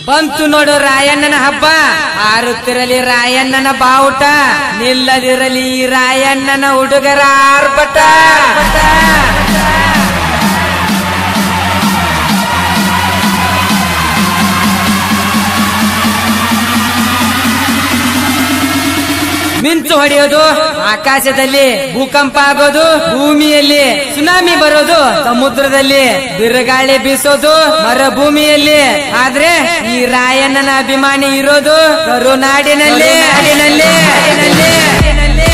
ಬಂತು ನೋಡು ರಾಯಣ್ಣನ ಹಬ್ಬ ಆರುತ್ತಿರಲಿ ರಾಯಣ್ಣನ ಬಾವುಟ ನಿಲ್ಲದಿರಲಿ ಈ ರಾಯಣ್ಣನ ಹುಡುಗರ ಆರ್ಭಟ ಮಿಂಚು ಹೊಡೆಯೋದು ಆಕಾಶದಲ್ಲಿ ಭೂಕಂಪ ಆಗೋದು ಭೂಮಿಯಲ್ಲಿ ಸುನಾಮಿ ಬರೋದು ಸಮುದ್ರದಲ್ಲಿ ಬಿರುಗಾಳಿ ಬೀಸೋದು ಮರುಭೂಮಿಯಲ್ಲಿ ಆದ್ರೆ ಈ ರಾಯಣ್ಣನ ಅಭಿಮಾನಿ ಇರೋದು ಕರುನಾಡಿನಲ್ಲಿ ನಾಡಿನಲ್ಲಿ ನಾಡಿನಲ್ಲಿ ನಾಡಿನಲ್ಲಿ.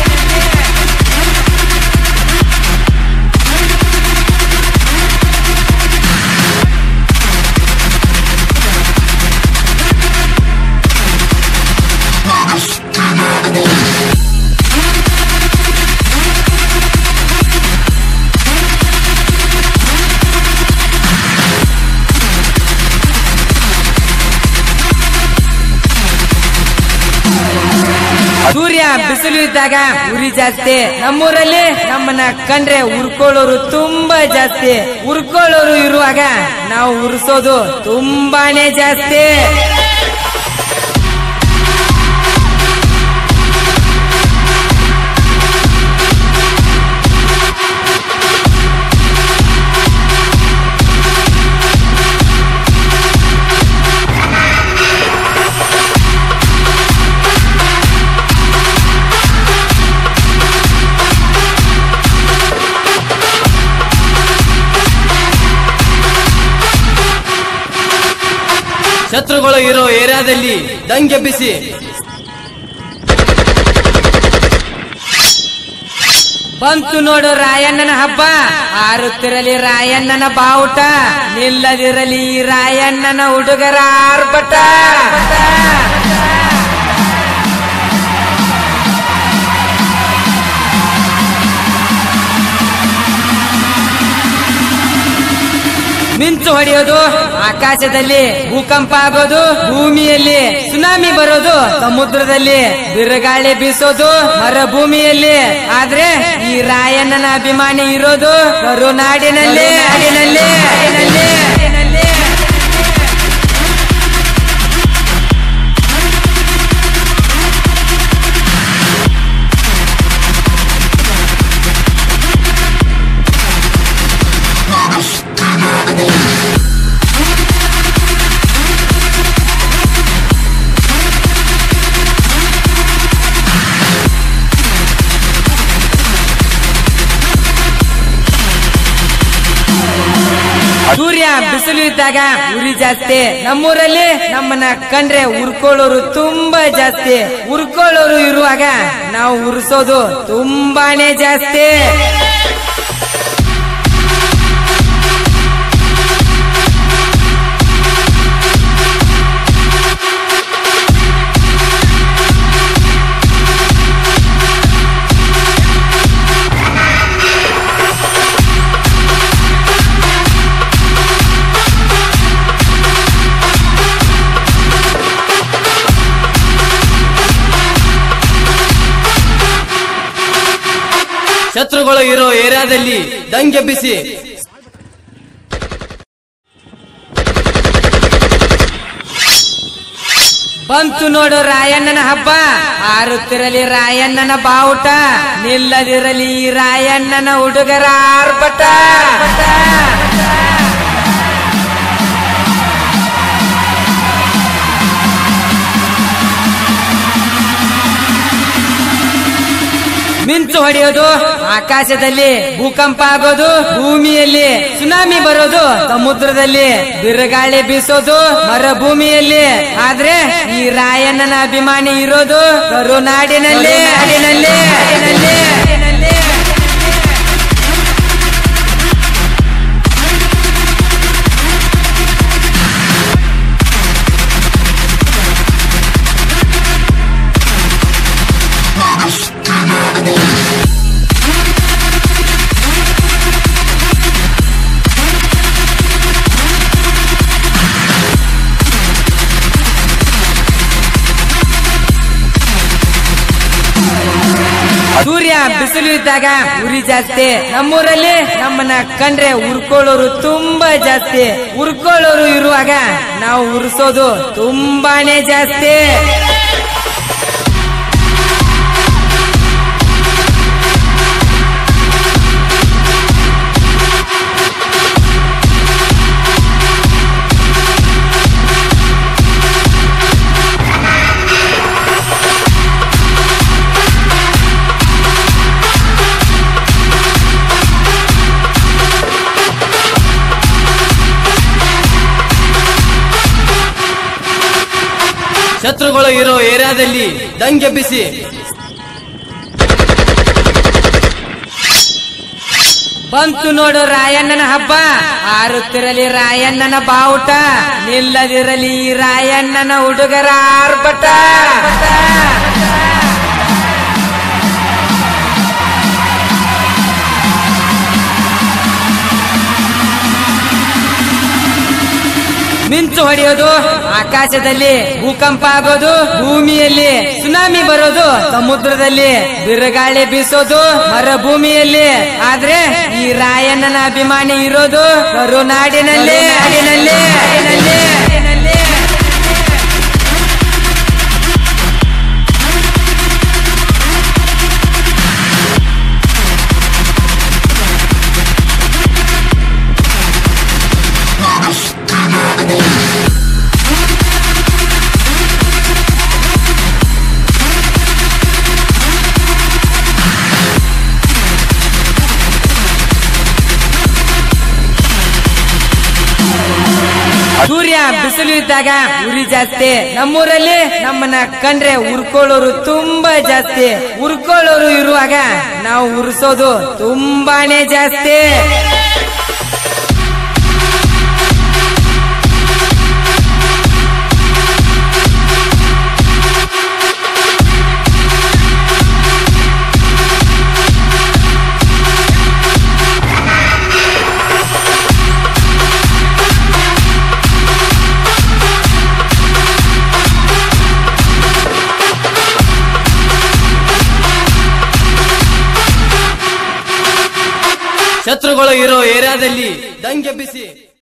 ಸೂರ್ಯ ಬಿಸಿಲು ಇದ್ದಾಗ ಉರಿ ಜಾಸ್ತಿ ನಮ್ಮೂರಲ್ಲಿ ನಮ್ಮನ್ನ ಕಂಡ್ರೆ ಉರ್ಕೊಳ್ಳೋರು ತುಂಬಾ ಜಾಸ್ತಿ ಉರ್ಕೊಳ್ಳೋರು ಇರುವಾಗ ನಾವು ಉರ್ಸೋದು ತುಂಬಾನೇ ಜಾಸ್ತಿ ಶತ್ರುಗಳು ಇರೋ ಏರಿಯಾದಲ್ಲಿ ದಂಗೆಬ್ಬಿಸಿ ಬಂತು ನೋಡು ರಾಯಣ್ಣನ ಹಬ್ಬ ಆರುತ್ತಿರಲಿ ರಾಯಣ್ಣನ ಬಾವುಟ ನಿಲ್ಲದಿರಲಿ ಈ ರಾಯಣ್ಣನ ಹುಡುಗರ ಆರ್ಭಟ ಮಿಂಚು ಹೊಡೆಯೋದು ಆಕಾಶದಲ್ಲಿ ಭೂಕಂಪ ಆಗೋದು ಭೂಮಿಯಲ್ಲಿ ಸುನಾಮಿ ಬರೋದು ಸಮುದ್ರದಲ್ಲಿ ಬಿರುಗಾಳಿ ಬೀಸೋದು ಮರುಭೂಮಿಯಲ್ಲಿ ಆದ್ರೆ ಈ ರಾಯಣ್ಣನ ಅಭಿಮಾನಿ ಇರೋದು ಕರುನಾಡಿನಲ್ಲಿ ನಾಡಿನಲ್ಲಿ ನಾಡಿನಲ್ಲಿ ನಾಡಿನಲ್ಲಿ. ಸೂರ್ಯ ಬಿಸಿಲು ಇದ್ದಾಗ ಉರಿ ಜಾಸ್ತಿ ನಮ್ಮೂರಲ್ಲಿ ನಮ್ಮನ್ನ ಕಂಡ್ರೆ ಉರ್ಕೊಳ್ಳೋರು ತುಂಬಾ ಜಾಸ್ತಿ ಉರ್ಕೊಳ್ಳೋರು ಇರುವಾಗ ನಾವು ಉರ್ಸೋದು ತುಂಬಾನೇ ಜಾಸ್ತಿ ಶತ್ರುಗಳು ಇರೋ ಏರಿಯಾದಲ್ಲಿ ದಂಗೆಬ್ಬಿಸಿ ಬಂತು ನೋಡು ರಾಯಣ್ಣನ ಹಬ್ಬ ಆರುತ್ತಿರಲಿ ರಾಯಣ್ಣನ ಬಾವುಟ ನಿಲ್ಲದಿರಲಿ ಈ ರಾಯಣ್ಣನ ಹುಡುಗರ ಆರ್ಭಟ ಮಿಂಚು ಹೊಡೆಯೋದು ಆಕಾಶದಲ್ಲಿ ಭೂಕಂಪ ಆಗೋದು ಭೂಮಿಯಲ್ಲಿ ಸುನಾಮಿ ಬರೋದು ಸಮುದ್ರದಲ್ಲಿ ಬಿರುಗಾಳಿ ಬೀಸೋದು ಮರುಭೂಮಿಯಲ್ಲಿ ಆದ್ರೆ ಈ ರಾಯಣ್ಣನ ಅಭಿಮಾನಿ ಇರೋದು ಕರುನಾಡಿನಲ್ಲಿ ನಾಡಿನಲ್ಲಿ ನಾಡಿನಲ್ಲಿ ನಾಡಿನಲ್ಲಿ. ಸೂರ್ಯ ಬಿಸಿಲು ಇದ್ದಾಗ ಉರಿ ಜಾಸ್ತಿ ನಮ್ಮೂರಲ್ಲಿ ನಮ್ಮನ್ನ ಕಂಡ್ರೆ ಉರ್ಕೊಳ್ಳೋರು ತುಂಬಾ ಜಾಸ್ತಿ ಉರ್ಕೊಳ್ಳೋರು ಇರುವಾಗ ನಾವು ಉರ್ಸೋದು ತುಂಬಾನೇ ಜಾಸ್ತಿ ಶತ್ರುಗಳು ಇರೋ ಏರಿಯಾದಲ್ಲಿ ದಂಗೆಬ್ಬಿಸಿ ಬಂತು ನೋಡು ರಾಯಣ್ಣನ ಹಬ್ಬ ಆರುತ್ತಿರಲಿ ರಾಯಣ್ಣನ ಬಾವುಟ ನಿಲ್ಲದಿರಲಿ ಈ ರಾಯಣ್ಣನ ಹುಡುಗರ ಆರ್ಭಟ ಮಿಂಚು ಹೊಡೆಯೋದು ಆಕಾಶದಲ್ಲಿ ಭೂಕಂಪ ಆಗೋದು ಭೂಮಿಯಲ್ಲಿ ಸುನಾಮಿ ಬರೋದು ಸಮುದ್ರದಲ್ಲಿ ಬಿರುಗಾಳಿ ಬೀಸೋದು ಮರುಭೂಮಿಯಲ್ಲಿ ಆದ್ರೆ ಈ ರಾಯಣ್ಣನ ಅಭಿಮಾನಿ ಇರೋದು ಕರುನಾಡಿನಲ್ಲಿ ನಾಡಿನಲ್ಲಿ ನಾಡಿನಲ್ಲಿ, ನಾಡಿನಲ್ಲಿ. ಸೂರ್ಯ ಬಿಸಿಲು ಇದ್ದಾಗ ಉರಿ ಜಾಸ್ತಿ ನಮ್ಮೂರಲ್ಲಿ ನಮ್ಮನ್ನ ಕಂಡ್ರೆ ಉರ್ಕೊಳ್ಳೋರು ತುಂಬಾ ಜಾಸ್ತಿ ಉರ್ಕೊಳ್ಳೋರು ಇರುವಾಗ ನಾವು ಉರ್ಸೋದು ತುಂಬಾನೇ ಜಾಸ್ತಿ ಶತ್ರುಗಳು ಇರೋ ಏರಿಯಾದಲ್ಲಿ ದಂಗೆಬ್ಬಿಸಿ